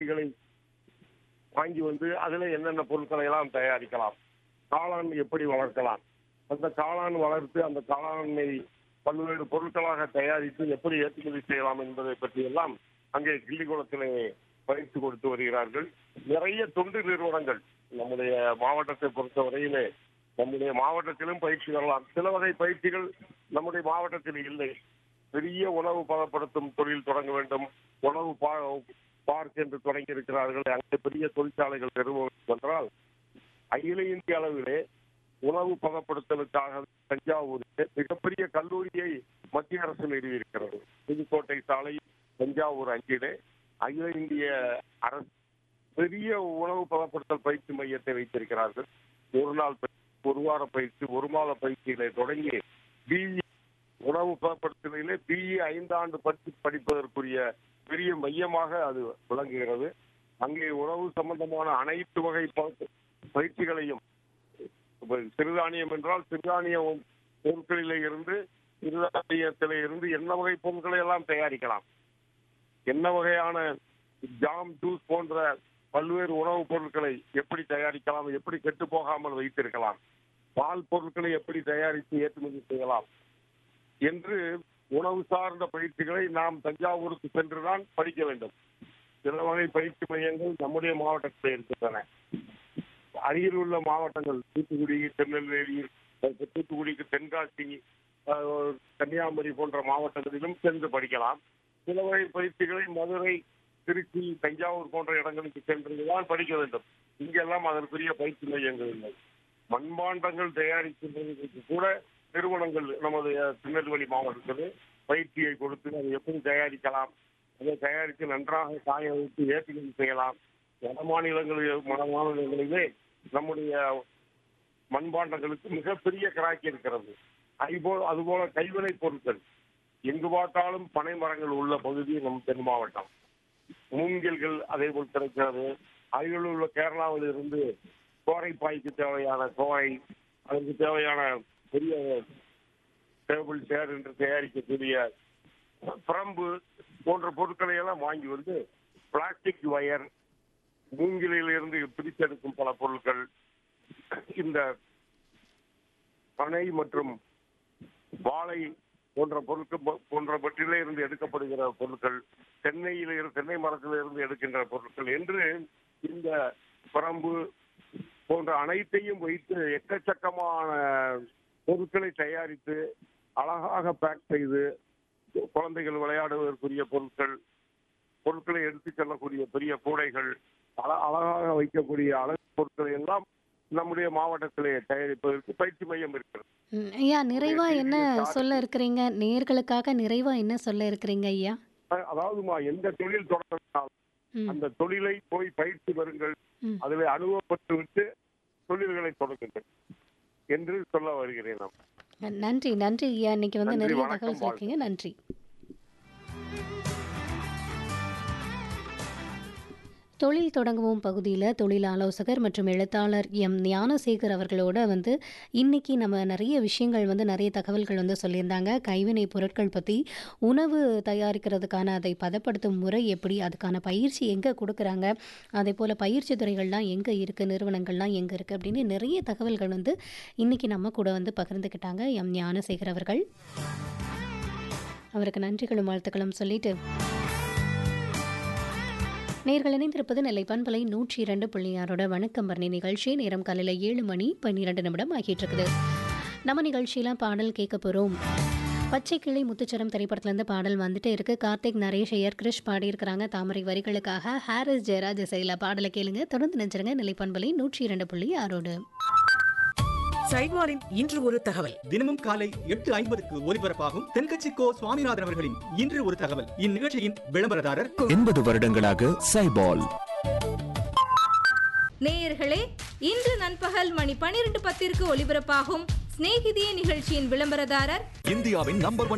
பயிற்சிகளை வாங்கி வந்து அதுல என்னென்ன பொருட்களை எல்லாம் தயாரிக்கலாம் காளான் எப்படி வளர்க்கலாம் அந்த காளான் வளர்த்து அந்த காளானை பல்வேறு பொருட்களாக தயாரித்து எப்படி ஏற்றுமதி செய்யலாம் என்பதை பற்றி எல்லாம் அங்கே கிள்ளிக்குளத்திலே பயிற்சி கொடுத்து வருகிறார்கள் நிறைய தொண்டு நிறுவனங்கள் நம்முடைய மாவட்டத்தை பொறுத்தவரையிலே நம்முடைய மாவட்டத்திலும் பயிற்சி வரலாம் சில வகை பயிற்சிகள் நம்முடைய மாவட்டத்தில் இல்லை பெரிய உணவு பதப்படுத்தும் தொழில் தொடங்க வேண்டும் உணவு பா- பார்க் என்று தொடங்கி இருக்கிறார்கள் அங்கே பெரிய தொழிற்சாலைகள் நிறுவனம் என்றால் அகில இந்திய அளவிலே உணவு பதப்படுத்தலுக்காக தஞ்சாவூரில் மிகப்பெரிய கல்லூரியை மத்திய அரசு நிறுவியிருக்கிறது புதுக்கோட்டை சாலை தஞ்சாவூர் அஞ்சிலே அகில இந்திய அரசு பெரிய உணவு பதப்படுத்தல் பயிற்சி மையத்தை வைத்திருக்கிறார்கள் ஒரு நாள் பயிற்சி ஒரு வார பயிற்சி ஒரு மாத பயிற்சியிலே தொடங்கி பிஇ உணவு பதப்படுத்தலிலே பிஇ ஐந்தாண்டு படித்து படிப்பதற்குரிய பெரிய மையமாக அது விளங்குகிறது அங்கே உணவு சம்பந்தமான அனைத்து வகை ப- பயிற்சிகளையும் இப்ப சிறுதானியம் என்றால் சிறுதானிய பொருட்களிலே இருந்து சிறுதானியத்திலே இருந்து என்ன வகை பொருட்களை எல்லாம் தயாரிக்கலாம் என்ன வகையான ஜாம் ஜூஸ் போன்ற பல்வேறு உணவுப் பொருட்களை எப்படி தயாரிக்கலாம் எப்படி கெட்டு போகாமல் வைத்திருக்கலாம் பால் பொருட்களை எப்படி தயாரித்து ஏற்றுமதி செய்யலாம் என்று உணவு சார்ந்த பயிற்சிகளை நாம் தஞ்சாவூருக்கு சென்றுதான் படிக்க வேண்டும் சில வகை பயிற்சி மையங்கள் நம்முடைய மாவட்டத்தில் இருக்கின்றன அருகில் உள்ள மாவட்டங்கள் தூத்துக்குடி திருநெல்வேலி அஹ் தூத்துக்குடிக்கு தென்காசி அஹ், கன்னியாகுமரி போன்ற மாவட்டங்களிலும் சென்று படிக்கலாம் சில வகை பயிற்சிகளை மதுரை திருச்சி தஞ்சாவூர் போன்ற இடங்களுக்கு சென்றுதான் படிக்க வேண்டும் இங்கெல்லாம் அதற்குரிய பயிற்சி மையங்கள் இல்லை மண்பாண்டங்கள் தயாரிக்கின்றதுக்கு கூட நிறுவனங்கள் நமது திருநெல்வேலி மாவட்டத்தில் பயிற்சியை கொடுத்து அதை எப்படி தயாரிக்கலாம் அதை தயாரித்து நன்றாக காய வைத்து ஏற்றுமதி செய்யலாம் வட மாநிலங்களில் வட மாநிலங்களிலே நம்முடைய மண்பாண்டங்களுக்கு மிகப்பெரிய கிராக்கி இருக்கிறது அதுபோல் அதுபோல கைவினை பொருட்கள் எங்கு பார்த்தாலும் பனை மரங்கள் உள்ள பகுதி நம் தென் மாவட்டம் மூங்கில்கள் அதே போல் கிடைக்கிறது அருகில் உள்ள கேரளாவில் இருந்து கோரைப்பாய்க்கு தேவையான கோரை அதற்கு தேவையான பெரிய டேபிள் சேர் என்று தயாரிக்கக்கூடிய பிரம்பு போன்ற பொருட்களை எல்லாம் வாங்கி வந்து பிளாஸ்டிக் வயர் மூங்கிலில் இருந்து பிரித்தெடுக்கும் பல பொருட்கள் இந்த பனை மற்றும் வாழை போன்ற பொருட்கள் போன்றவற்றிலே இருந்து எடுக்கப்படுகிற பொருட்கள் தென்னையில இருந்து தென்னை மரத்தில இருந்து எடுக்கின்ற பொருட்கள் என்று இந்த பிரம்பு போன்ற அனைத்தையும் வைத்து எக்கச்சக்கமான பொருட்களை தயாரித்து அழகாக பேக் செய்து குழந்தைகள் விளையாடுவதற்குரிய பொருட்கள் பொருட்களை எடுத்துச் செல்லக்கூடிய பெரிய கூடைகள் அழ- அழகாக வைக்கக்கூடிய அழகு பொருட்களை எல்லாம் நம்முடைய மாவட்டத்திலே தயாரிப்பதற்கு பயிற்சி மையம் இருக்கிறது ம், ஐயா நிறைவா பெரிய என்ன சார்ஜ் சொல்ல இருக்கிறீங்க நேர்களுக்காக நிறைவா என்ன சொல்ல இருக்கிறீங்க ஐயா அஹ் அதாவதுமா எந்த தொழில் தொடங்கினாலும் ம், அந்த தொழிலை போய் பயிற்சி பெறுங்கள் ம். அதில் அனுபவப்பட்டு விட்டு தொழில்களை தொடங்குங்கள் என்று சொல்ல வருகிறேன் நான் நன்றி நன்றி ஐயா இன்னைக்கு வந்து நன்றி, நிறைய வணக்கம், தகவல் சொல்லிருக்கீங்க நன்றி தொழில் தொடங்குவோம் பகுதியில் தொழில் ஆலோசகர் மற்றும் எழுத்தாளர் எம் ஞானசேகர் அவர்களோட வந்து இன்னைக்கு நம்ம நிறைய விஷயங்கள் வந்து நிறைய தகவல்கள் வந்து சொல்லியிருந்தாங்க கைவினை பொருட்கள் பற்றி உணவு தயாரிக்கிறதுக்கான அதை பதப்படுத்தும் முறை எப்படி அதுக்கான பயிற்சி எங்கே கொடுக்குறாங்க அதே போல் பயிற்சி துறைகள்லாம் எங்கே இருக்குது நிறுவனங்கள்லாம் எங்கே இருக்குது அப்படின்னு நிறைய தகவல்கள் வந்து இன்னைக்கு நம்ம கூட வந்து பகிர்ந்துக்கிட்டாங்க எம் ஞானசேகர் அவர்கள் அவருக்கு நன்றிகளும் வாழ்த்துக்களும் சொல்லிட்டு நேர்கள் இணைந்திருப்பது நெல்லை பண்பலை நூற்றி இரண்டு புள்ளியாரோட வணக்கம் பரணி நிகழ்ச்சி நேரம் காலையில் ஏழு மணி பன்னிரெண்டு நிமிடம் ஆகிட்டு இருக்குது நம்ம நிகழ்ச்சியில பாடல் கேட்க போகிறோம் பச்சை கிளி முத்துச்சரம் திரைப்படத்துலேருந்து பாடல் வந்துட்டே இருக்கு கார்த்திக் நரேஷ் ஐயர் கிருஷ் பாடியிருக்கிறாங்க தாமரை வரிகளுக்காக ஹாரிஸ் ஜெயராஜ் இசையில் பாடலை கேளுங்க தொடர்ந்து நினைச்சிருங்க நெல்லை பண்பலை நூற்றி இரண்டு புள்ளி ஆறோடு சைட்வாரின் இன்று ஒரு தகவல் தினமும் காலை எட்டு ஐம்பதுக்கு ஒலிபரப்பாகும் தென்கட்சி கோ சுவாமிநாதன் அவர்களின் இன்று ஒரு தகவல் இந்நிகழ்ச்சியின் விளம்பரதாரர் எண்பது வருடங்களாக சைபால் நேயர்களே இன்று நண்பகல் மணி பனிரெண்டு பத்திற்கு ஒலிபரப்பாகும் சிநேகிதியே நிகழ்ச்சியின் விளம்பரதாரர் இந்தியாவின் நம்பர் ஒன்